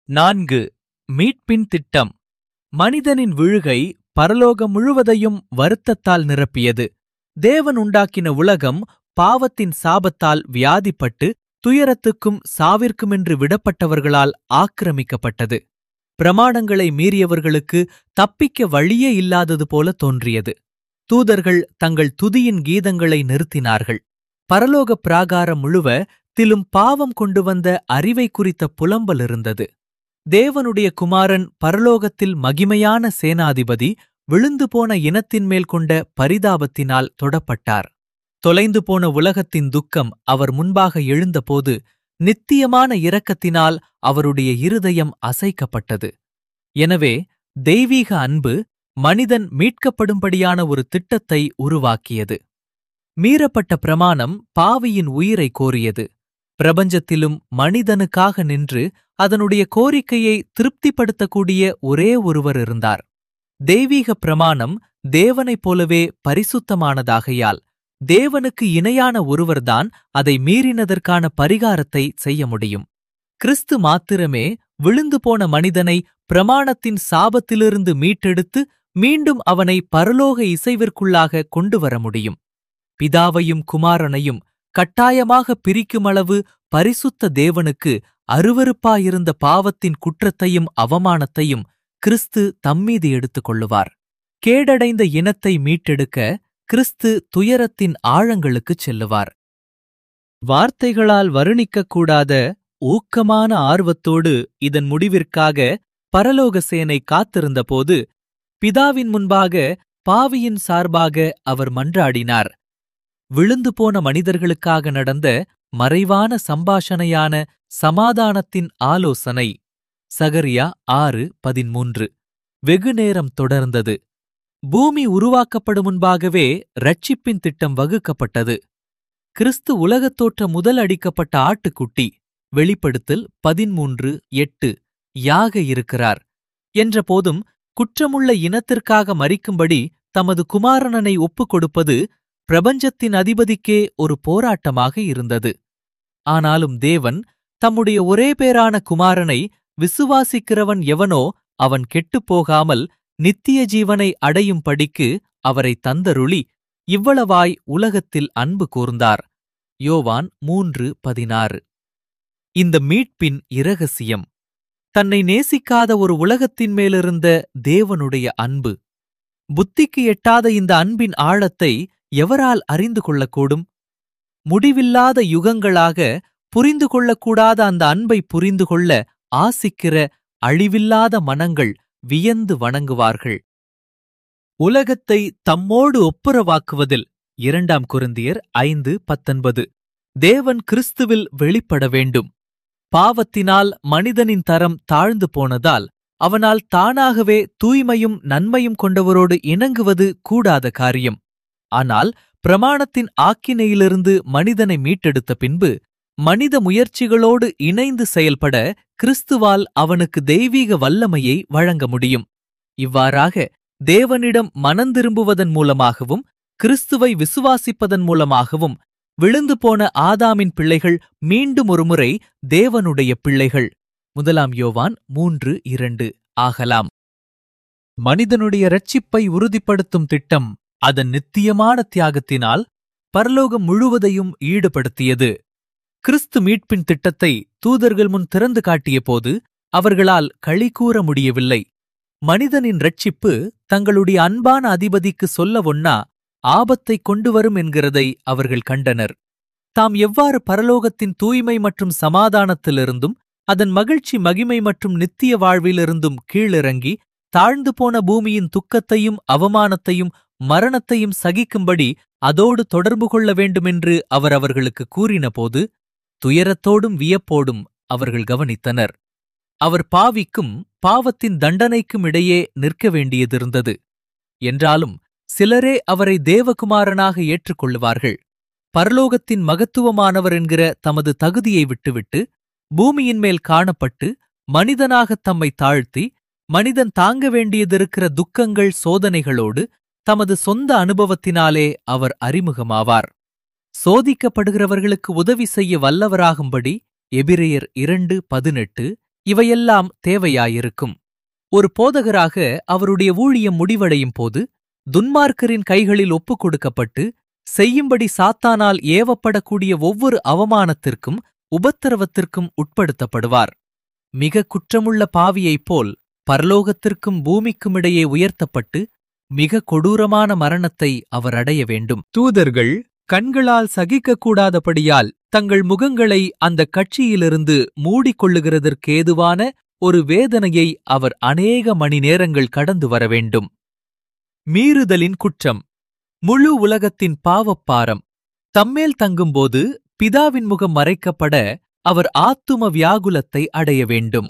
நான்கு மீட்பின் திட்டம் மனிதனின் விழுகை பரலோகம் முழுவதையும் வருத்தத்தால் நிரப்பியது தேவன் உண்டாக்கின உலகம் பாவத்தின் சாபத்தால் வியாதிப்பட்டு துயரத்துக்கும் சாவிற்குமென்று விடப்பட்டவர்களால் ஆக்கிரமிக்கப்பட்டது பிரமாணங்களை மீறியவர்களுக்கு தப்பிக்க வழியே இல்லாதது போல தோன்றியது தூதர்கள் தங்கள் துதியின் கீதங்களை நிறுத்தினார்கள் பரலோக பிராகாரம் முழுவ திலும் பாவம் கொண்டு வந்த அறிவை குறித்த புலம்பல் இருந்தது தேவனுடைய குமாரன் பரலோகத்தில் மகிமையான சேனாதிபதி விழுந்து போன இனத்தின் மேல் கொண்ட பரிதாபத்தினால் தொடப்பட்டார் தொலைந்து போன உலகத்தின் துக்கம் அவர் முன்பாக எழுந்தபோது நித்தியமான இரக்கத்தினால் அவருடைய இருதயம் அசைக்கப்பட்டது எனவே தெய்வீக அன்பு மனிதன் மீட்கப்படும்படியான ஒரு திட்டத்தை உருவாக்கியது மீறப்பட்ட பிரமாணம் பாவியின் உயிரை கோரியது பிரபஞ்சத்திலும் மனிதனுக்காக நின்று அதனுடைய கோரிக்கையை திருப்திப்படுத்தக்கூடிய ஒரே ஒருவர் இருந்தார் தெய்வீக பிரமாணம் தேவனைப் போலவே பரிசுத்தமானதாகையால் தேவனுக்கு இணையான ஒருவர்தான் அதை மீறினதற்கான பரிகாரத்தை செய்ய முடியும் கிறிஸ்து மாத்திரமே விழுந்து போன மனிதனை பிரமாணத்தின் சாபத்திலிருந்து மீட்டெடுத்து மீண்டும் அவனை பரலோக இசைவிற்குள்ளாக கொண்டு வர முடியும் பிதாவையும் குமாரனையும் கட்டாயமாக பிரிக்குமளவு பரிசுத்த தேவனுக்கு அருவருப்பாயிருந்த பாவத்தின் குற்றத்தையும் அவமானத்தையும் கிறிஸ்து தம்மீது எடுத்துக் கொள்ளுவார் கேடடைந்த இனத்தை மீட்டெடுக்க கிறிஸ்து துயரத்தின் ஆழங்களுக்குச் செல்லுவார் வார்த்தைகளால் வருணிக்கக்கூடாத ஊக்கமான ஆர்வத்தோடு இதன் முடிவிற்காக பரலோக சேனை காத்திருந்தபோது பிதாவின் முன்பாக பாவியின் சார்பாக அவர் மன்றாடினார் விழுந்து போன மனிதர்களுக்காக நடந்த மறைவான சம்பாஷணையான சமாதானத்தின் ஆலோசனை சகரியா ஆறு பதிமூன்று வெகுநேரம் தொடர்ந்தது பூமி உருவாக்கப்படும் முன்பாகவே ரட்சிப்பின் திட்டம் வகுக்கப்பட்டது கிறிஸ்து உலகத் தோற்ற முதல் அடிக்கப்பட்ட ஆட்டுக்குட்டி வெளிப்படுத்தல் பதிமூன்று எட்டு யாக இருக்கிறார் என்ற போதும் குற்றமுள்ள இனத்திற்காக மறிக்கும்படி தமது குமாரனனை ஒப்புக் கொடுப்பது பிரபஞ்சத்தின் அதிபதிக்கே ஒரு போராட்டமாக இருந்தது ஆனாலும் தேவன் தம்முடைய ஒரே பேரான குமாரனை விசுவாசிக்கிறவன் எவனோ அவன் கெட்டுப்போகாமல் நித்திய ஜீவனை அடையும் படிக்கு அவரை தந்தருளி இவ்வளவாய் உலகத்தில் அன்பு கூர்ந்தார் யோவான் மூன்று பதினாறு இந்த மீட்பின் இரகசியம் தன்னை நேசிக்காத ஒரு உலகத்தின் மேலிருந்த தேவனுடைய அன்பு புத்திக்கு எட்டாத இந்த அன்பின் ஆழத்தை எவரால் அறிந்து கொள்ளக்கூடும் முடிவில்லாத யுகங்களாக புரிந்து கொள்ளக்கூடாத அந்த அன்பை புரிந்து கொள்ள ஆசிக்கிற அழிவில்லாத மனங்கள் வியந்து வணங்குவார்கள் உலகத்தை தம்மோடு ஒப்புரவாக்குவதில் இரண்டாம் குருந்தியர் ஐந்து பத்தொன்பது தேவன் கிறிஸ்துவில் வெளிப்பட வேண்டும் பாவத்தினால் மனிதனின் தரம் தாழ்ந்து போனதால் அவனால் தானாகவே தூய்மையும் நன்மையும் கொண்டவரோடு இணங்குவது கூடாத காரியம் ஆனால் பிரமாணத்தின் ஆக்கினையிலிருந்து மனிதனை மீட்டெடுத்த பின்பு மனித முயற்சிகளோடு இணைந்து செயல்பட கிறிஸ்துவால் அவனுக்கு தெய்வீக வல்லமையை வழங்க முடியும் இவ்வாறாக தேவனிடம் மனந்திரும்புவதன் மூலமாகவும் கிறிஸ்துவை விசுவாசிப்பதன் மூலமாகவும் விழுந்து போன ஆதாமின் பிள்ளைகள் மீண்டும் ஒருமுறை தேவனுடைய பிள்ளைகள் முதலாம் யோவான் மூன்று இரண்டு ஆகலாம் மனிதனுடைய இரட்சிப்பை உறுதிப்படுத்தும் திட்டம் அதன் நித்தியமான தியாகத்தினால் பரலோகம் முழுவதையும் ஈடுபடுத்தியது கிறிஸ்து மீட்பின் திட்டத்தை தூதர்கள் முன் திறந்து காட்டியபோது அவர்களால் களி கூற முடியவில்லை மனிதனின் ரட்சிப்பு தங்களுடைய அன்பான அதிபதிக்கு சொல்ல ஒண்ணா ஆபத்தை கொண்டு வரும் என்கிறதை அவர்கள் கண்டனர் தாம் எவ்வாறு பரலோகத்தின் தூய்மை மற்றும் சமாதானத்திலிருந்தும் அதன் மகிழ்ச்சி மகிமை மற்றும் நித்திய வாழ்விலிருந்தும் கீழிறங்கி தாழ்ந்து போன பூமியின் துக்கத்தையும் அவமானத்தையும் மரணத்தையும் சகிக்கும்படி அதோடு தொடர்பு கொள்ள வேண்டுமென்று அவர் அவர்களுக்கு கூறினபோது துயரத்தோடும் வியப்போடும் அவர்கள் கவனித்தனர் அவர் பாவிக்கும் பாவத்தின் தண்டனைக்கும் இடையே நிற்க வேண்டியதிருந்தது என்றாலும் சிலரே அவரை தேவகுமாரனாக ஏற்றுக்கொள்ளுவார்கள் பரலோகத்தின் மகத்துவமானவர் என்கிற தமது தகுதியை விட்டுவிட்டு பூமியின் மேல் காணப்பட்டு மனிதனாகத் தம்மை தாழ்த்தி மனிதன் தாங்க வேண்டியதிருக்கிற துக்கங்கள் சோதனைகளோடு தமது சொந்த அனுபவத்தினாலே அவர் அறிமுகமாவார் சோதிக்கப்படுகிறவர்களுக்கு உதவி செய்ய வல்லவராகும்படி எபிரெயர் இரண்டு பதினெட்டு இவையெல்லாம் தேவையாயிருக்கும் ஒரு போதகராக அவருடைய ஊழியம் முடிவடையும் போது துன்மார்க்கரின் கைகளில் ஒப்புக் கொடுக்கப்பட்டு செய்யும்படி சாத்தானால் ஏவப்படக்கூடிய ஒவ்வொரு அவமானத்திற்கும் உபத்திரவத்திற்கும் உட்படுத்தப்படுவார் மிக குற்றமுள்ள பாவியைப் போல் பரலோகத்திற்கும் பூமிக்கும் இடையே உயர்த்தப்பட்டு மிக கொடூரமான மரணத்தை அவர் அடைய வேண்டும் தூதர்கள் கண்களால் சகிக்கக்கூடாதபடியால் தங்கள் முகங்களை அந்த கட்சியிலிருந்து மூடிக்கொள்ளுகிறதற்கேதுவான ஒரு வேதனையை அவர் அநேக மணி நேரங்கள் கடந்து வர வேண்டும் மீறுதலின் குற்றம் முழு உலகத்தின் பாவப்பாரம் தம்மேல் தங்கும்போது பிதாவின் முகம் மறைக்கப்பட அவர் ஆத்தும வியாகுலத்தை அடைய வேண்டும்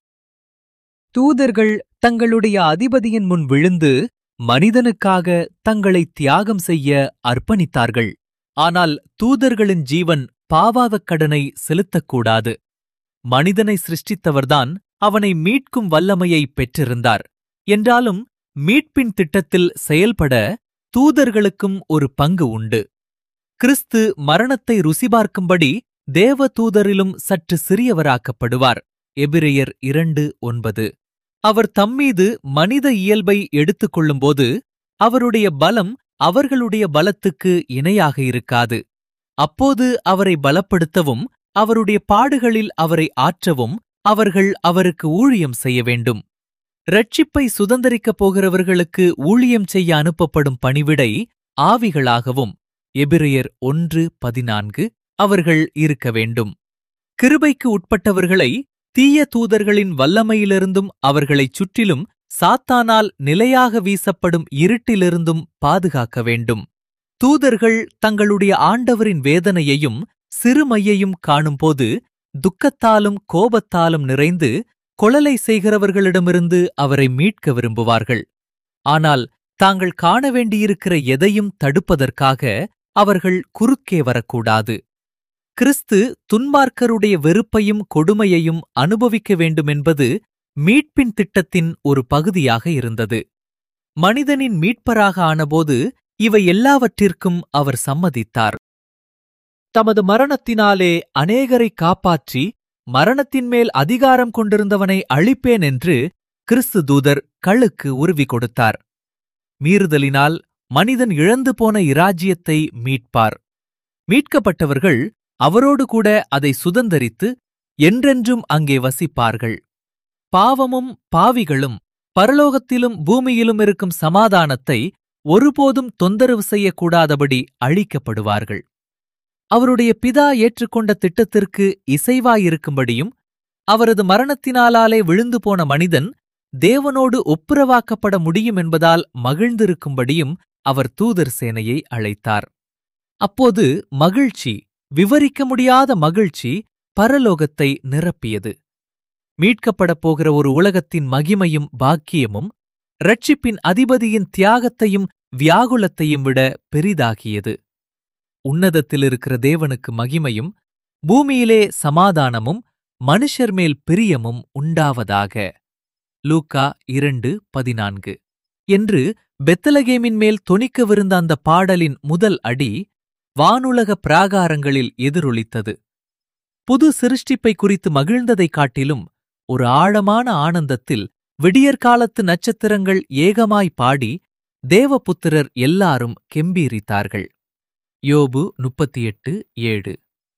தூதர்கள் தங்களுடைய அதிபதியின் முன் விழுந்து மனிதனுக்காக தங்களை தியாகம் செய்ய அர்ப்பணித்தார்கள் ஆனால் தூதர்களின் ஜீவன் பாவாதக் கடனை செலுத்தக்கூடாது மனிதனை சிருஷ்டித்தவர்தான் அவனை மீட்கும் வல்லமையை பெற்றிருந்தார் என்றாலும் மீட்பின் திட்டத்தில் செயல்பட தூதர்களுக்கும் ஒரு பங்கு உண்டு கிறிஸ்து மரணத்தை ருசிபார்க்கும்படி தேவ தூதரிலும் சற்று சிறியவராக்கப்படுவார் எபிரெயர் இரண்டு ஒன்பது அவர் தம்மீது மனித இயல்பை எடுத்துக்கொள்ளும்போது அவருடைய பலம் அவர்களுடைய பலத்துக்கு இணையாக இருக்காது அப்போது அவரை பலப்படுத்தவும் அவருடைய பாடுகளில் அவரை ஆற்றவும் அவர்கள் அவருக்கு ஊழியம் செய்ய வேண்டும் ரட்சிப்பை சுதந்தரிக்கப் போகிறவர்களுக்கு ஊழியம் செய்ய அனுப்பப்படும் பணிவிடை ஆவிகளாகவும் எபிரெயர் ஒன்று பதினான்கு அவர்கள் இருக்க வேண்டும் கிருபைக்கு உட்பட்டவர்களை தீய தூதர்களின் வல்லமையிலிருந்தும் அவர்களைச் சுற்றிலும் சாத்தானால் நிலையாக வீசப்படும் இருட்டிலிருந்தும் பாதுகாக்க வேண்டும் தூதர்கள் தங்களுடைய ஆண்டவரின் வேதனையையும் சிறுமையையும் காணும்போது துக்கத்தாலும் கோபத்தாலும் நிறைந்து கொளலை செய்கிறவர்களிடமிருந்து அவரை மீட்க விரும்புவார்கள் ஆனால் தாங்கள் காண வேண்டியிருக்கிற எதையும் தடுப்பதற்காக அவர்கள் குறுக்கே வரக்கூடாது கிறிஸ்து துன்மார்க்கருடைய வெறுப்பையும் கொடுமையையும் அனுபவிக்க வேண்டுமென்பது மீட்பின் திட்டத்தின் ஒரு பகுதியாக இருந்தது மனிதனின் மீட்பராக ஆனபோது இவை எல்லாவற்றிற்கும் அவர் சம்மதித்தார் தமது மரணத்தினாலே அநேகரை காப்பாற்றி மரணத்தின் மேல் அதிகாரம் கொண்டிருந்தவனை அழிப்பேன் என்று கிறிஸ்து தூதர் கழுக்கு உருவி கொடுத்தார் மீறுதலினால் மனிதன் இழந்து போன இராஜ்யத்தை மீட்பார் மீட்கப்பட்டவர்கள் அவரோடு கூட அதை சுதந்தரித்து என்றென்றும் அங்கே வசிப்பார்கள் பாவமும் பாவிகளும் பரலோகத்திலும் பூமியிலும் இருக்கும் சமாதானத்தை ஒருபோதும் தொந்தரவு செய்யக்கூடாதபடி அழிக்கப்படுவார்கள் அவருடைய பிதா ஏற்றுக்கொண்ட திட்டத்திற்கு இசைவாயிருக்கும்படியும் அவரது மரணத்தினாலாலே விழுந்து போன மனிதன் தேவனோடு ஒப்புரவாக்கப்பட முடியும் என்பதால் மகிழ்ந்திருக்கும்படியும் அவர் தூதர் சேனையை அழைத்தார் அப்போது மகிழ்ச்சி விவரிக்க முடியாத மகிழ்ச்சி பரலோகத்தை நிரப்பியது மீட்கப்படப் போகிற ஒரு உலகத்தின் மகிமையும் பாக்கியமும் ரட்சிப்பின் அதிபதியின் தியாகத்தையும் வியாகுலத்தையும் விட பெரிதாகியது உன்னதத்தில் இருக்கிற தேவனுக்கு மகிமையும் பூமியிலே சமாதானமும் மனுஷர் மேல் பிரியமும் உண்டாவதாக லூக்கா இரண்டு பதினான்கு என்று பெத்தலகேமின் மேல் தொனிக்கவிருந்த அந்த பாடலின் முதல் அடி வானுலக பிராகாரங்களில் எதிரொலித்தது புது சிருஷ்டிப்பை குறித்து மகிழ்ந்ததைக் காட்டிலும் ஒரு ஆழமான ஆனந்தத்தில் விடியற்காலத்து நட்சத்திரங்கள் ஏகமாய் பாடி தேவபுத்திரர் எல்லாரும் கெம்பீரித்தார்கள் யோபு முப்பத்தி எட்டு ஏழு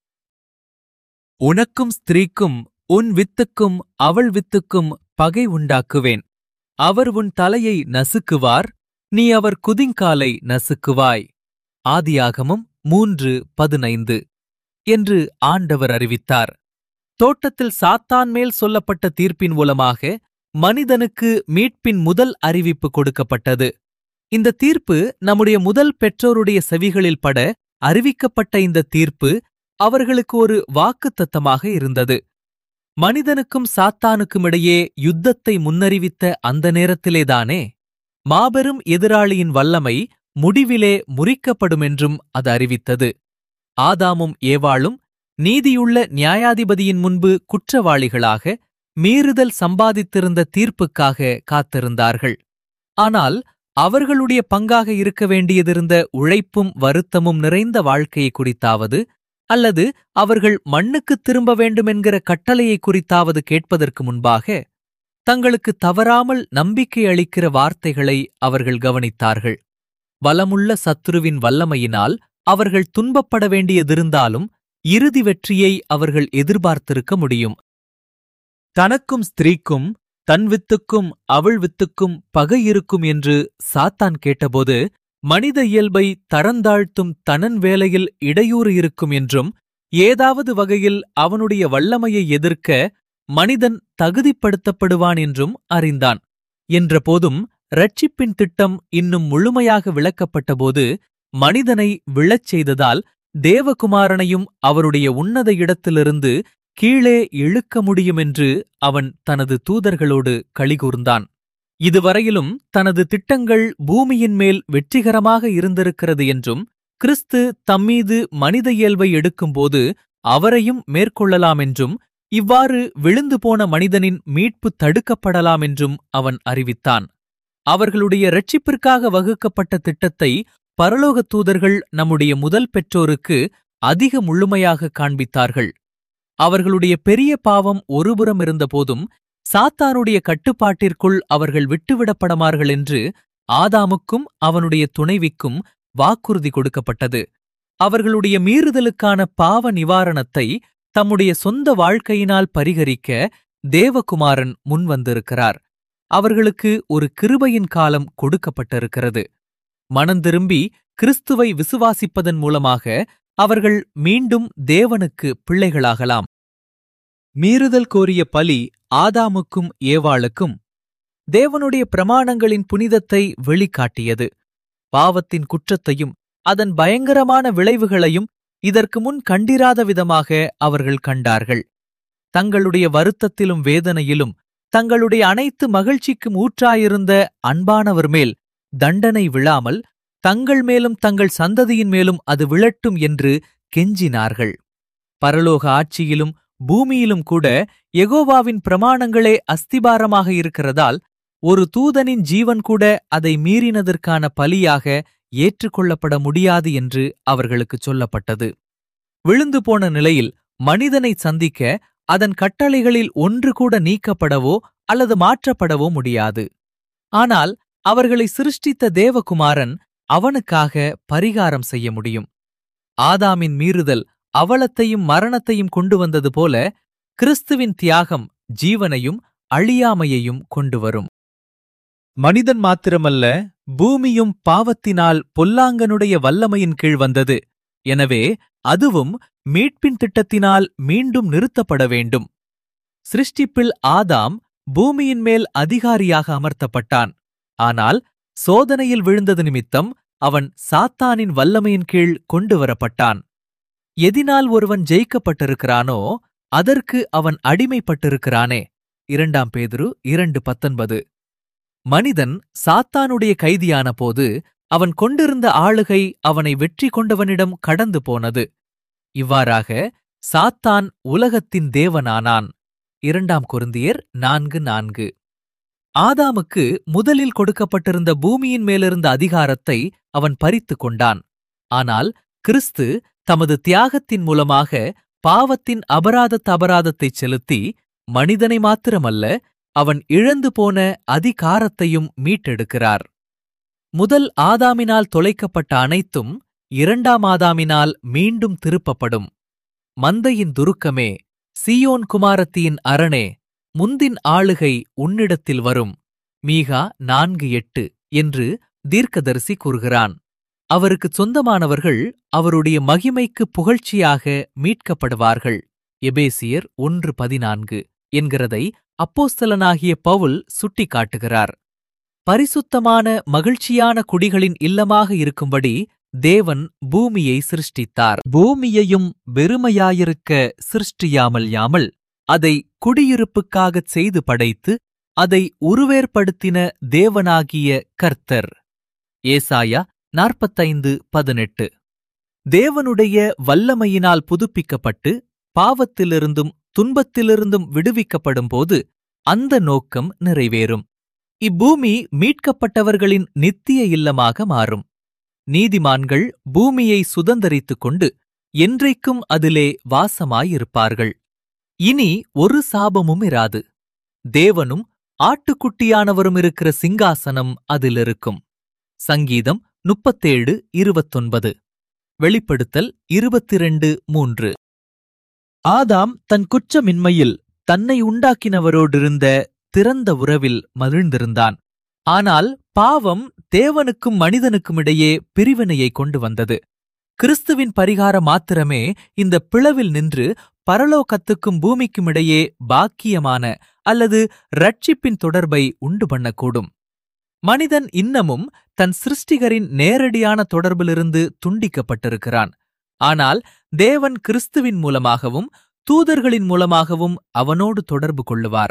உனக்கும் ஸ்திரீக்கும் உன் வித்துக்கும் அவள் வித்துக்கும் பகை உண்டாக்குவேன் அவர் உன் தலையை நசுக்குவார் நீ அவர் குதிங்காலை நசுக்குவாய் ஆதியாகமம் மூன்று பதினைந்து என்று ஆண்டவர் அறிவித்தார் தோட்டத்தில் சாத்தான் மேல் சொல்லப்பட்ட தீர்ப்பின் மூலமாக மனிதனுக்கு மீட்பின் முதல் அறிவிப்பு கொடுக்கப்பட்டது இந்த தீர்ப்பு நம்முடைய முதல் பெற்றோருடைய செவிகளில் பட அறிவிக்கப்பட்ட இந்த தீர்ப்பு அவர்களுக்கு ஒரு வாக்குத்தத்தமாக இருந்தது மனிதனுக்கும் சாத்தானுக்கும் இடையே யுத்தத்தை முன்னறிவித்த அந்த நேரத்திலேதானே மாபெரும் எதிராளியின் வல்லமை முடிவிலே முறிக்கப்படுமென்றும் அது அறிவித்தது ஆதாமும் ஏவாளும் நீதியுள்ள நியாயாதிபதியின் முன்பு குற்றவாளிகளாக மீறுதல் சம்பாதித்திருந்த தீர்ப்புக்காக காத்திருந்தார்கள் ஆனால் அவர்களுடைய பங்காக இருக்க வேண்டியதிருந்த உழைப்பும் வருத்தமும் நிறைந்த வாழ்க்கையை குறித்தாவது அல்லது அவர்கள் மண்ணுக்குத் திரும்ப வேண்டுமென்கிற கட்டளையை குறித்தாவது கேட்பதற்கு முன்பாக தங்களுக்கு தவறாமல் நம்பிக்கை அளிக்கிற வார்த்தைகளை அவர்கள் கவனித்தார்கள் வலமுள்ள சத்துருவின் வல்லமையினால் அவர்கள் துன்பப்பட வேண்டியதிருந்தாலும் இறுதி வெற்றியை அவர்கள் எதிர்பார்த்திருக்க முடியும் தனக்கும் ஸ்திரீக்கும் தன் வித்துக்கும் அவள் வித்துக்கும் பகை இருக்கும் என்று சாத்தான் கேட்டபோது மனித இயல்பை தரந்தாழ்த்தும் தனன் வேலையில் இடையூறு இருக்கும் என்றும் ஏதாவது வகையில் அவனுடைய வல்லமையை எதிர்க்க மனிதன் தகுதிப்படுத்தப்படுவான் என்றும் அறிந்தான் என்றபோதும் ரட்சிப்பின் திட்டம் இன்னும் முழுமையாக விளக்கப்பட்டபோது மனிதனை விழச் செய்ததால் தேவகுமாரனையும் அவருடைய உன்னத இடத்திலிருந்து கீழே இழுக்க முடியுமென்று அவன் தனது தூதர்களோடு கழிகூர்ந்தான் இதுவரையிலும் தனது திட்டங்கள் பூமியின் மேல் வெற்றிகரமாக இருந்திருக்கிறது என்றும் கிறிஸ்து தம்மீது மனித இயல்பை எடுக்கும்போது அவரையும் மேற்கொள்ளலாம் என்றும் இவ்வாறு விழுந்து போன மனிதனின் மீட்பு தடுக்கப்படலாம் என்றும் அவன் அறிவித்தான் அவர்களுடைய இரட்சிப்பிற்காக வகுக்கப்பட்ட திட்டத்தை பரலோகத் தூதர்கள் நம்முடைய முதல் பெற்றோருக்கு அதிக முழுமையாக காண்பித்தார்கள் அவர்களுடைய பெரிய பாவம் ஒருபுறம் இருந்தபோதும் சாத்தானுடைய கட்டுப்பாட்டிற்குள் அவர்கள் விட்டுவிடப்படமார்கள் என்று ஆதாமுக்கும் அவனுடைய துணைவிக்கும் வாக்குறுதி கொடுக்கப்பட்டது அவர்களுடைய மீறுதலுக்கான பாவ நிவாரணத்தை தம்முடைய சொந்த வாழ்க்கையினால் பரிகரிக்க தேவகுமாரன் முன்வந்திருக்கிறார் அவர்களுக்கு ஒரு கிருபையின் காலம் கொடுக்கப்பட்டிருக்கிறது மனந்திரும்பி கிறிஸ்துவை விசுவாசிப்பதன் மூலமாக அவர்கள் மீண்டும் தேவனுக்கு பிள்ளைகளாகலாம் மீறுதல் கோரிய பலி ஆதாமுக்கும் ஏவாளுக்கும் தேவனுடைய பிரமாணங்களின் புனிதத்தை வெளிக்காட்டியது பாவத்தின் குற்றத்தையும் அதன் பயங்கரமான விளைவுகளையும் இதற்கு முன் கண்டிராத விதமாக அவர்கள் கண்டார்கள் தங்களுடைய வருத்தத்திலும் வேதனையிலும் தங்களுடைய அனைத்து மகிழ்ச்சிக்கும் ஊற்றாயிருந்த அன்பானவர் மேல் தண்டனை விழாமல் தங்கள் மேலும் தங்கள் சந்ததியின் மேலும் அது விழட்டும் என்று கெஞ்சினார்கள் பரலோக ஆட்சியிலும் பூமியிலும் கூட எகோவாவின் பிரமாணங்களே அஸ்திபாரமாக இருக்கிறதால் ஒரு தூதனின் ஜீவன் கூட அதை மீறினதற்கான பலியாக ஏற்றுக்கொள்ளப்பட முடியாது என்று அவர்களுக்குச் சொல்லப்பட்டது விழுந்து போன நிலையில் மனிதனை சந்திக்க அதன் கட்டளைகளில் ஒன்று கூட நீக்கப்படவோ அல்லது மாற்றப்படவோ முடியாது ஆனால் அவர்களை சிருஷ்டித்த தேவகுமாரன் அவனுக்காக பரிகாரம் செய்ய முடியும் ஆதாமின் மீறுதல் அவலத்தையும் மரணத்தையும் கொண்டு வந்தது போல கிறிஸ்துவின் தியாகம் ஜீவனையும் அழியாமையையும் கொண்டு வரும் மனிதன் மாத்திரமல்ல பூமியும் பாவத்தினால் பொல்லாங்கனுடைய வல்லமையின் கீழ் வந்தது எனவே அதுவும் மீட்பின் திட்டத்தினால் மீண்டும் நிறுத்தப்பட வேண்டும் சிருஷ்டிப்பில் ஆதாம் பூமியின் மேல் அதிகாரியாக அமர்த்தப்பட்டான் ஆனால் சோதனையில் விழுந்தது நிமித்தம் அவன் சாத்தானின் வல்லமையின் கீழ் கொண்டு வரப்பட்டான் எதினால் ஒருவன் ஜெயிக்கப்பட்டிருக்கிறானோ அதற்கு அவன் அடிமைப்பட்டிருக்கிறானே இரண்டாம் பேதுரு இரண்டு பத்தொன்பது மனிதன் சாத்தானுடைய கைதியான போது அவன் கொண்டிருந்த ஆளுகை அவனை வெற்றி கொண்டவனிடம் கடந்து போனது இவ்வாறாக சாத்தான் உலகத்தின் தேவனானான் இரண்டாம் கொருந்தியர் நான்கு நான்கு ஆதாமுக்கு முதலில் கொடுக்கப்பட்டிருந்த பூமியின் மேலிருந்த அதிகாரத்தை அவன் பறித்துக் கொண்டான் ஆனால் கிறிஸ்து தமது தியாகத்தின் மூலமாக பாவத்தின் அபராதத் அபராதத்தைச் செலுத்தி மனிதனை மாத்திரமல்ல அவன் இழந்து போன அதிகாரத்தையும் மீட்டெடுக்கிறார் முதல் ஆதாமினால் தொலைக்கப்பட்ட அனைத்தும் இரண்டாம் ஆதாமினால் மீண்டும் திருப்பப்படும் மந்தையின் துருக்கமே சீயோன் குமாரத்தியின் அரணே முந்தின் ஆளுகை உன்னிடத்தில் வரும் மீகா நான்கு எட்டு என்று தீர்க்கதரிசி கூறுகிறான் அவருக்குச் சொந்தமானவர்கள் அவருடைய மகிமைக்கு புகழ்ச்சியாக மீட்கப்படுவார்கள் எபேசியர் ஒன்று பதினான்கு என்கிறதை அப்போஸ்தலனாகிய பவுல் சுட்டிக்காட்டுகிறார் பரிசுத்தமான மகிழ்ச்சியான குடிகளின் இல்லமாக இருக்கும்படி தேவன் பூமியை சிருஷ்டித்தார் பூமியையும் வெறுமையாயிருக்க சிருஷ்டியாமல் யாமல் அதை குடியிருப்புக்காகச் செய்து படைத்து அதை உருவேற்படுத்தின தேவனாகிய கர்த்தர் ஏசாயா நாற்பத்தைந்து பதினெட்டு தேவனுடைய வல்லமையினால் புதுப்பிக்கப்பட்டு பாவத்திலிருந்தும் துன்பத்திலிருந்தும் விடுவிக்கப்படும்போது அந்த நோக்கம் நிறைவேறும் இப்பூமி மீட்கப்பட்டவர்களின் நித்திய இல்லமாக மாறும் நீதிமான்கள் பூமியை சுதந்தரித்துக் கொண்டு என்றைக்கும் அதிலே வாசமாயிருப்பார்கள் இனி ஒரு சாபமும் இராது தேவனும் ஆட்டுக்குட்டியானவரும் இருக்கிற சிங்காசனம் அதில் இருக்கும் சங்கீதம் முப்பத்தேழு இருபத்தொன்பது வெளிப்படுத்தல் இருபத்திரண்டு மூன்று ஆதாம் தன் குற்றமின்மையில் தன்னை உண்டாக்கினவரோடிருந்த திறந்த உறவில் மகிழ்ந்திருந்தான் ஆனால் பாவம் தேவனுக்கும் மனிதனுக்கும் இடையே பிரிவினையை கொண்டு வந்தது கிறிஸ்துவின் பரிகாரம் மாத்திரமே இந்த பிளவில் நின்று பரலோகத்துக்கும் பூமிக்கும் இடையே பாக்கியமான அல்லது ரட்சிப்பின் தொடர்பை உண்டு பண்ணக்கூடும் மனிதன் இன்னமும் தன் சிருஷ்டிகரின் நேரடியான தொடர்பிலிருந்து துண்டிக்கப்பட்டிருக்கிறான் ஆனால் தேவன் கிறிஸ்துவின் மூலமாகவும் தூதர்களின் மூலமாகவும் அவனோடு தொடர்பு கொள்ளுவார்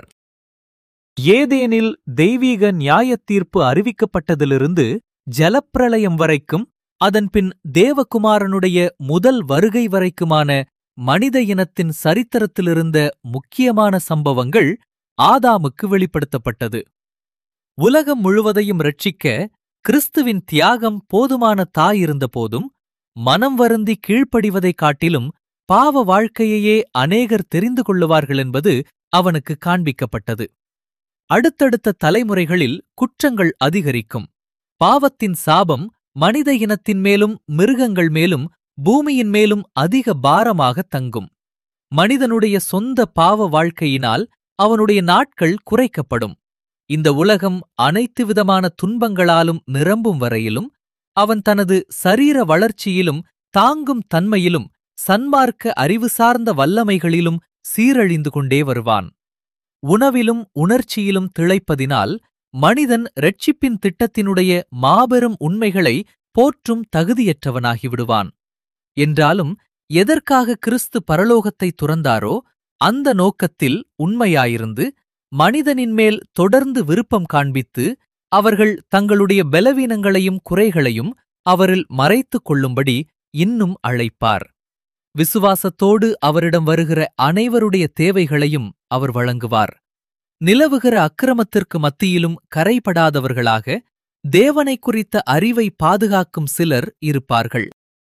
ஏதேனில் தெய்வீக நியாயத் தீர்ப்பு அறிவிக்கப்பட்டதிலிருந்து ஜலப்பிரளயம் வரைக்கும் அதன்பின் தேவகுமாரனுடைய முதல் வருகை வரைக்குமான மனித இனத்தின் சரித்திரத்திலிருந்த முக்கியமான சம்பவங்கள் ஆதாமுக்கு வெளிப்படுத்தப்பட்டது உலகம் முழுவதையும் ரட்சிக்க கிறிஸ்துவின் தியாகம் போதுமான தாயிருந்த போதும் மனம் வருந்தி கீழ்ப்படிவதைக் காட்டிலும் பாவ வாழ்க்கையையே அநேகர் தெரிந்து கொள்ளுவார்கள் என்பது அவனுக்கு காண்பிக்கப்பட்டது அடுத்தடுத்த தலைமுறைகளில் குற்றங்கள் அதிகரிக்கும் பாவத்தின் சாபம் மனித இனத்தின் மேலும் மிருகங்கள் மேலும் பூமியின் மேலும் அதிக பாரமாக தங்கும் மனிதனுடைய சொந்த பாவ வாழ்க்கையினால் அவனுடைய நாட்கள் குறைக்கப்படும் இந்த உலகம் அனைத்து விதமான துன்பங்களாலும் நிரம்பும் வரையிலும் அவன் தனது சரீர வளர்ச்சியிலும் தாங்கும் தன்மையிலும் சன்மார்க்க அறிவு சார்ந்த வல்லமைகளிலும் சீரழிந்து கொண்டே வருவான் உணவிலும் உணர்ச்சியிலும் திளைப்பதினால் மனிதன் இரட்சிப்பின் திட்டத்தினுடைய மாபெரும் உண்மைகளை போற்றும் தகுதியற்றவனாகி விடுவான் என்றாலும் எதற்காக கிறிஸ்து பரலோகத்தை துறந்தாரோ அந்த நோக்கத்தில் உண்மையாயிருந்து மனிதனின் மேல் தொடர்ந்து விருப்பம் காண்பித்து அவர்கள் தங்களுடைய பலவீனங்களையும் குறைகளையும் அவரில் மறைத்துக் கொள்ளும்படி இன்னும் அழைப்பார் விசுவாசத்தோடு அவரிடம் வருகிற அனைவருடைய தேவைகளையும் அவர் வழங்குவார் நிலவுகிற அக்கிரமத்திற்கு மத்தியிலும் கரைபடாதவர்களாக தேவனை குறித்த அறிவை பாதுகாக்கும் சிலர் இருப்பார்கள்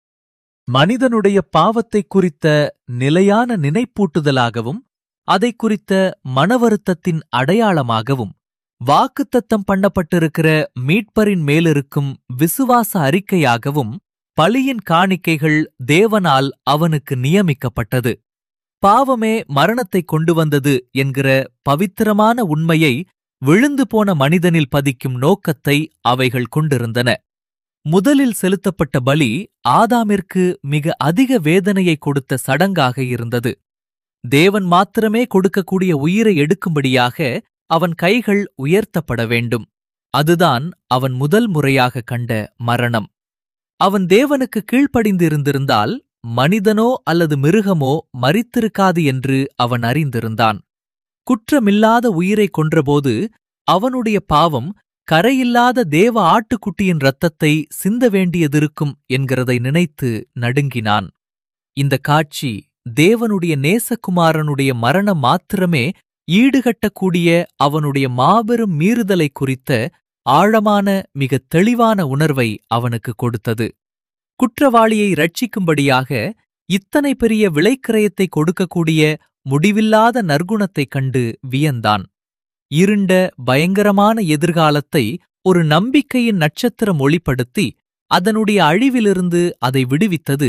மனிதனுடைய பாவத்தை குறித்த நிலையான நினைப்பூட்டுதலாகவும் அதை குறித்த மனவருத்தத்தின் அடையாளமாகவும் வாக்குத்தத்தம் பண்ணப்பட்டிருக்கிற மீட்பரின் மேலிருக்கும் விசுவாச அறிக்கையாகவும் பலியின் காணிக்கைகள் தேவனால் அவனுக்கு நியமிக்கப்பட்டது பாவமே மரணத்தை கொண்டு வந்தது என்கிற பவித்திரமான உண்மையை விழுந்து போன மனிதனில் பதிக்கும் நோக்கத்தை அவைகள் கொண்டிருந்தன முதலில் செலுத்தப்பட்ட பலி ஆதாமிற்கு மிக அதிக வேதனையை கொடுத்த சடங்காக இருந்தது தேவன் மாத்திரமே கொடுக்கக்கூடிய உயிரை எடுக்கும்படியாக அவன் கைகள் உயர்த்தப்பட வேண்டும் அதுதான் அவன் முதல் முறையாக கண்ட மரணம் அவன் தேவனுக்கு கீழ்ப்படிந்திருந்திருந்தால் மனிதனோ அல்லது மிருகமோ மரித்திருக்காது என்று அவன் அறிந்திருந்தான் குற்றமில்லாத உயிரை கொன்றபோது அவனுடைய பாவம் கரையில்லாத தேவ ஆட்டுக்குட்டியின் இரத்தத்தை சிந்த வேண்டியதிருக்கும் என்கிறதை நினைத்து நடுங்கினான் இந்த காட்சி தேவனுடைய நேசகுமாரனுடைய மரணம் மாத்திரமே ஈடுகட்டக்கூடிய அவனுடைய மாபெரும் மீறுதலை குறித்த ஆழமான மிக தெளிவான உணர்வை அவனுக்கு கொடுத்தது குற்றவாளியை ரட்சிக்கும்படியாக இத்தனை பெரிய விலைக்கிரயத்தை கொடுக்கக்கூடிய முடிவில்லாத நற்குணத்தைக் கண்டு வியந்தான் இருண்ட பயங்கரமான எதிர்காலத்தை ஒரு நம்பிக்கையின் நட்சத்திரம் ஒளிப்படுத்தி அதனுடைய அழிவிலிருந்து அதை விடுவித்தது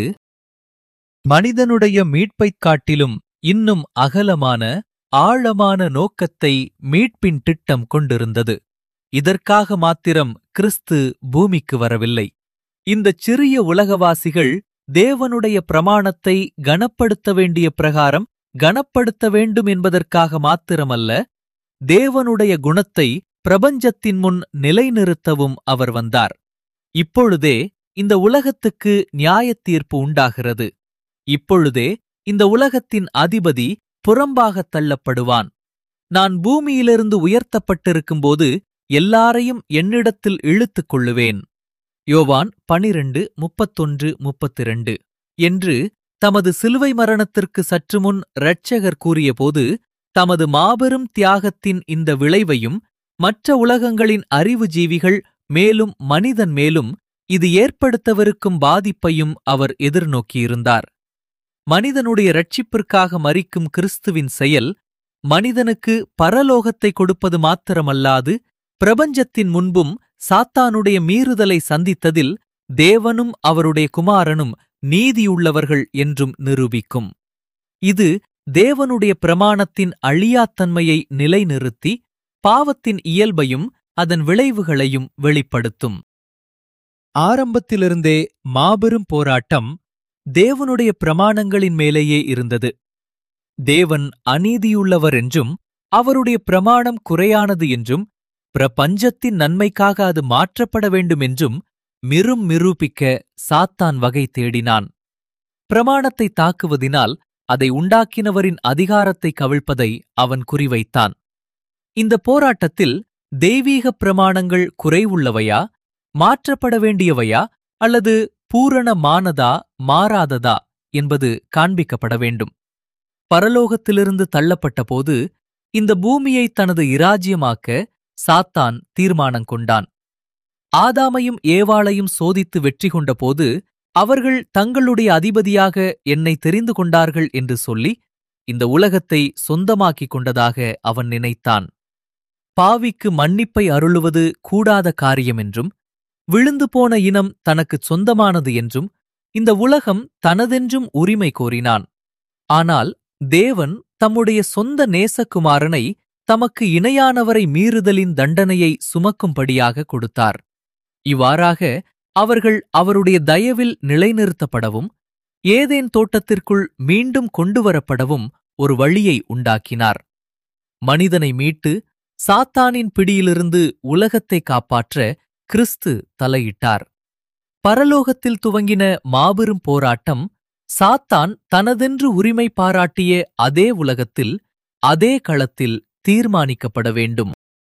மனிதனுடைய மீட்பைக் காட்டிலும் இன்னும் அகலமான ஆழமான நோக்கத்தை மீட்பின் திட்டம் கொண்டிருந்தது இதற்காக மாத்திரம் கிறிஸ்து பூமிக்கு வரவில்லை இந்தச் சிறிய உலகவாசிகள் தேவனுடைய பிரமாணத்தை கனப்படுத்த வேண்டிய பிரகாரம் கனப்படுத்த வேண்டும் என்பதற்காக மாத்திரமல்ல தேவனுடைய குணத்தை பிரபஞ்சத்தின் முன் நிலைநிறுத்தவும் அவர் வந்தார் இப்பொழுதே இந்த உலகத்துக்கு நியாயத் தீர்ப்பு உண்டாகிறது இப்பொழுதே இந்த உலகத்தின் அதிபதி புறம்பாகத் தள்ளப்படுவான் நான் பூமியிலிருந்து உயர்த்தப்பட்டிருக்கும்போது எல்லாரையும் என்னிடத்தில் இழுத்துக் கொள்ளுவேன் யோவான் பனிரெண்டு முப்பத்தொன்று முப்பத்திரண்டு என்று தமது சிலுவை மரணத்திற்கு சற்று முன் இரட்சகர் கூறியபோது தமது மாபெரும் தியாகத்தின் இந்த விளைவையும் மற்ற உலகங்களின் அறிவு ஜீவிகள் மேலும் மனிதன் மேலும் இது ஏற்படுத்தவிருக்கும் பாதிப்பையும் அவர் எதிர்நோக்கியிருந்தார் மனிதனுடைய இரட்சிப்பிற்காக மரிக்கும் கிறிஸ்துவின் செயல் மனிதனுக்கு பரலோகத்தை கொடுப்பது மாத்திரமல்லாது பிரபஞ்சத்தின் முன்பும் சாத்தானுடைய மீறுதலை சந்தித்ததில் தேவனும் அவருடைய குமாரனும் நீதியுள்ளவர்கள் என்றும் நிரூபிக்கும் இது தேவனுடைய பிரமாணத்தின் அழியாத்தன்மையை நிலைநிறுத்தி பாவத்தின் இயல்பையும் அதன் விளைவுகளையும் வெளிப்படுத்தும் ஆரம்பத்திலிருந்தே மாபெரும் போராட்டம் தேவனுடைய பிரமாணங்களின் மேலேயே இருந்தது தேவன் அநீதியுள்ளவர் என்றும் அவருடைய பிரமாணம் குறையானது என்றும் பிரபஞ்சத்தின் நன்மைக்காக அது மாற்றப்பட வேண்டும் என்றும் மிரும் நிரூபிக்க சாத்தான் வகை தேடினான் பிரமாணத்தை தாக்குவதினால் அதை உண்டாக்கினவரின் அதிகாரத்தை கவிழ்ப்பதை அவன் குறிவைத்தான் இந்த போராட்டத்தில் தெய்வீக பிரமாணங்கள் குறைவுள்ளவையா மாற்றப்பட வேண்டியவையா அல்லது பூரணமானதா மாறாததா என்பது காண்பிக்கப்பட வேண்டும் பரலோகத்திலிருந்து தள்ளப்பட்டபோது இந்த பூமியை தனது இராஜ்யமாக்க சாத்தான் தீர்மானம் கொண்டான் ஆதாமையும் ஏவாளையும் சோதித்து வெற்றி கொண்டபோது அவர்கள் தங்களுடைய அதிபதியாக என்னை தெரிந்து கொண்டார்கள் என்று சொல்லி இந்த உலகத்தை சொந்தமாக்கிக் கொண்டதாக அவன் நினைத்தான் பாவிக்கு மன்னிப்பை அருளுவது கூடாத காரியம் என்றும் விழுந்து போன இனம் தனக்குச் சொந்தமானது என்றும் இந்த உலகம் தனதென்றும் உரிமை கோரினான் ஆனால் தேவன் தம்முடைய சொந்த நேசகுமாரனை தமக்கு இணையானவரை மீறுதலின் தண்டனையை சுமக்கும்படியாக கொடுத்தார் இவ்வாறாக அவர்கள் அவருடைய தயவில் நிலைநிறுத்தப்படவும் ஏதேன் தோட்டத்திற்குள் மீண்டும் கொண்டுவரப்படவும் ஒரு வழியை உண்டாக்கினார் மனிதனை மீட்டு சாத்தானின் பிடியிலிருந்து உலகத்தை காப்பாற்ற கிறிஸ்து தலையிட்டார் பரலோகத்தில் துவங்கின மாபெரும் போராட்டம் சாத்தான் தனதென்று உரிமை பாராட்டிய அதே உலகத்தில் அதே களத்தில் தீர்மானிக்கப்பட வேண்டும்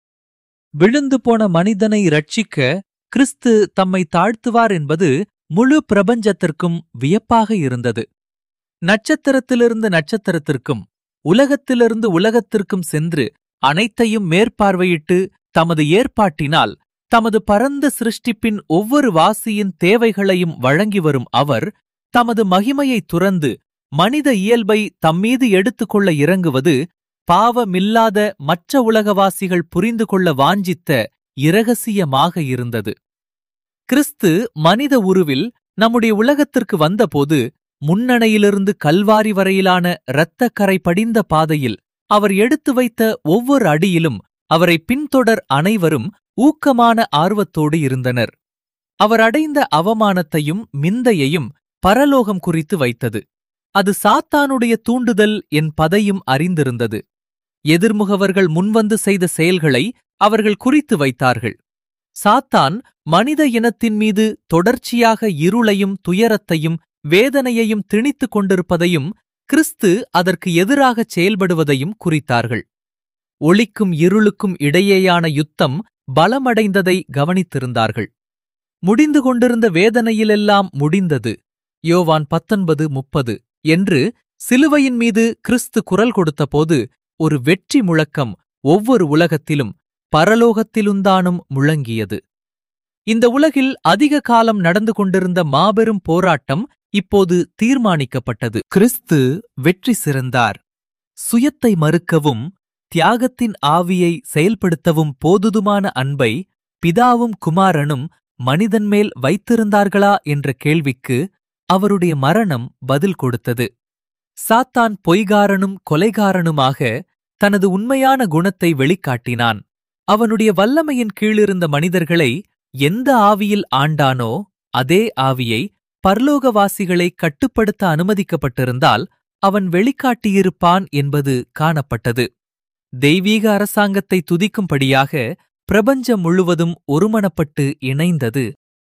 விழுந்து போன மனிதனை ரட்சிக்க கிறிஸ்து தம்மை தாழ்த்துவார் என்பது முழு பிரபஞ்சத்திற்கும் வியப்பாக இருந்தது நட்சத்திரத்திலிருந்து நட்சத்திரத்திற்கும் உலகத்திலிருந்து உலகத்திற்கும் சென்று அனைத்தையும் மேற்பார்வையிட்டு தமது ஏற்பாட்டினால் தமது பரந்த சிருஷ்டிப்பின் ஒவ்வொரு வாசியின் தேவைகளையும் வழங்கி வரும் அவர் தமது மகிமையை துறந்து மனித இயல்பை தம்மீது எடுத்துக்கொள்ள இறங்குவது பாவமில்லாத மற்ற உலகவாசிகள் புரிந்து கொள்ள வாஞ்சித்த இரகசியமாக இருந்தது கிறிஸ்து மனித உருவில் நம்முடைய உலகத்திற்கு வந்தபோது முன்னணையிலிருந்து கல்வாரி வரையிலான இரத்தக்கரை படிந்த பாதையில் அவர் எடுத்து வைத்த ஒவ்வொரு அடியிலும் அவரை பின்தொடர் அனைவரும் ஊக்கமான ஆர்வத்தோடு இருந்தனர் அவர் அடைந்த அவமானத்தையும் மிந்தையையும் பரலோகம் குறித்து வைத்தது அது சாத்தானுடைய தூண்டுதல் என் பதையும் அறிந்திருந்தது எதிர்முகவர்கள் முன்வந்து செய்த செயல்களை அவர்கள் குறித்து வைத்தார்கள் சாத்தான் மனித இனத்தின் மீது தொடர்ச்சியாக இருளையும் துயரத்தையும் வேதனையையும் திணித்துக் கொண்டிருப்பதையும் கிறிஸ்து அதற்கு எதிராகச் செயல்படுவதையும் குறித்தார்கள் ஒளிக்கும் இருளுக்கும் இடையேயான யுத்தம் பலமடைந்ததை கவனித்திருந்தார்கள் முடிந்து கொண்டிருந்த வேதனையிலெல்லாம் முடிந்தது யோவான் பத்தொன்பது முப்பது என்று சிலுவையின் மீது கிறிஸ்து குரல் கொடுத்தபோது ஒரு வெற்றி முழக்கம் ஒவ்வொரு உலகத்திலும் பரலோகத்திலுந்தானும் முழங்கியது இந்த உலகில் அதிக காலம் நடந்து கொண்டிருந்த மாபெரும் போராட்டம் இப்போது தீர்மானிக்கப்பட்டது கிறிஸ்து வெற்றி சிறந்தார் சுயத்தை மறுக்கவும் தியாகத்தின் ஆவியை செயல்படுத்தவும் போதுதுமான அன்பை பிதாவும் குமாரனும் மனிதன் மேல் வைத்திருந்தார்களா என்ற கேள்விக்கு அவருடைய மரணம் பதில் கொடுத்தது சாத்தான் பொய்காரனும் கொலைகாரனுமாக தனது உண்மையான குணத்தை வெளிக்காட்டினான் அவனுடைய வல்லமையின் கீழிருந்த மனிதர்களை எந்த ஆவியில் ஆண்டானோ அதே ஆவியை பரலோகவாசிகளை கட்டுப்படுத்த அனுமதிக்கப்பட்டிருந்தால் அவன் வெளிக்காட்டியிருப்பான் என்பது காணப்பட்டது தெய்வீக அரசாங்கத்தை துதிக்கும்படியாக பிரபஞ்சம் முழுவதும் ஒருமனப்பட்டு இணைந்தது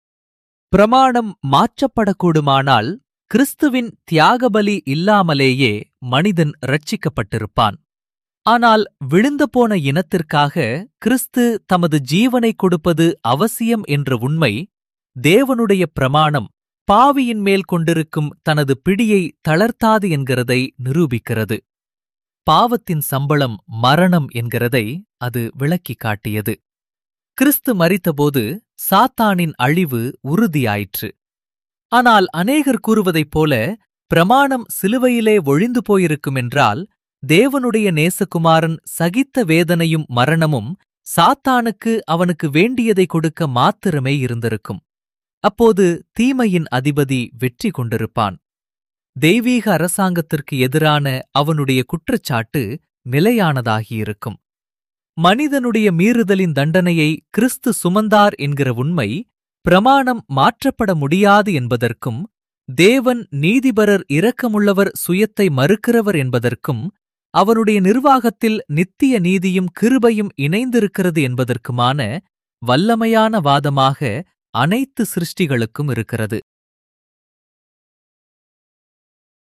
பிரமாணம் மாற்றப்படக்கூடுமானால் கிறிஸ்துவின் தியாகபலி இல்லாமலேயே மனிதன் ரட்சிக்கப்பட்டிருப்பான் ஆனால் விழுந்துபோன இனத்திற்காக கிறிஸ்து தமது ஜீவனை கொடுப்பது அவசியம் என்ற உண்மை தேவனுடைய பிரமாணம் பாவியின் மேல் கொண்டிருக்கும் தனது பிடியை தளர்த்தாது என்கிறதை நிரூபிக்கிறது பாவத்தின் சம்பளம் மரணம் என்கிறதை அது விளக்கிக் காட்டியது கிறிஸ்து மரித்தபோது சாத்தானின் அழிவு உறுதியாயிற்று ஆனால் அநேகர் கூறுவதைப் போல பிரமாணம் சிலுவையிலே ஒழிந்து போயிருக்குமென்றால் தேவனுடைய நேசகுமாரன் சகித்த வேதனையும் மரணமும் சாத்தானுக்கு அவனுக்கு வேண்டியதை கொடுக்க மாத்திரமே இருந்திருக்கும் அப்போது தீமையின் அதிபதி வெற்றி கொண்டிருப்பான் தெய்வீக அரசாங்கத்திற்கு எதிரான அவனுடைய குற்றச்சாட்டு நிலையானதாகியிருக்கும் மனிதனுடைய மீறுதலின் தண்டனையை கிறிஸ்து சுமந்தார் என்கிற உண்மை பிரமாணம் மாற்றப்பட முடியாது என்பதற்கும் தேவன் நீதிபரர் இரக்கமுள்ளவர் சுயத்தை மறுக்கிறவர் என்பதற்கும் அவருடைய நிர்வாகத்தில் நித்திய நீதியும் கிருபையும் இணைந்திருக்கிறது என்பதற்குமான வல்லமையான வாதமாக அனைத்து சிருஷ்டிகளுக்கும் இருக்கிறது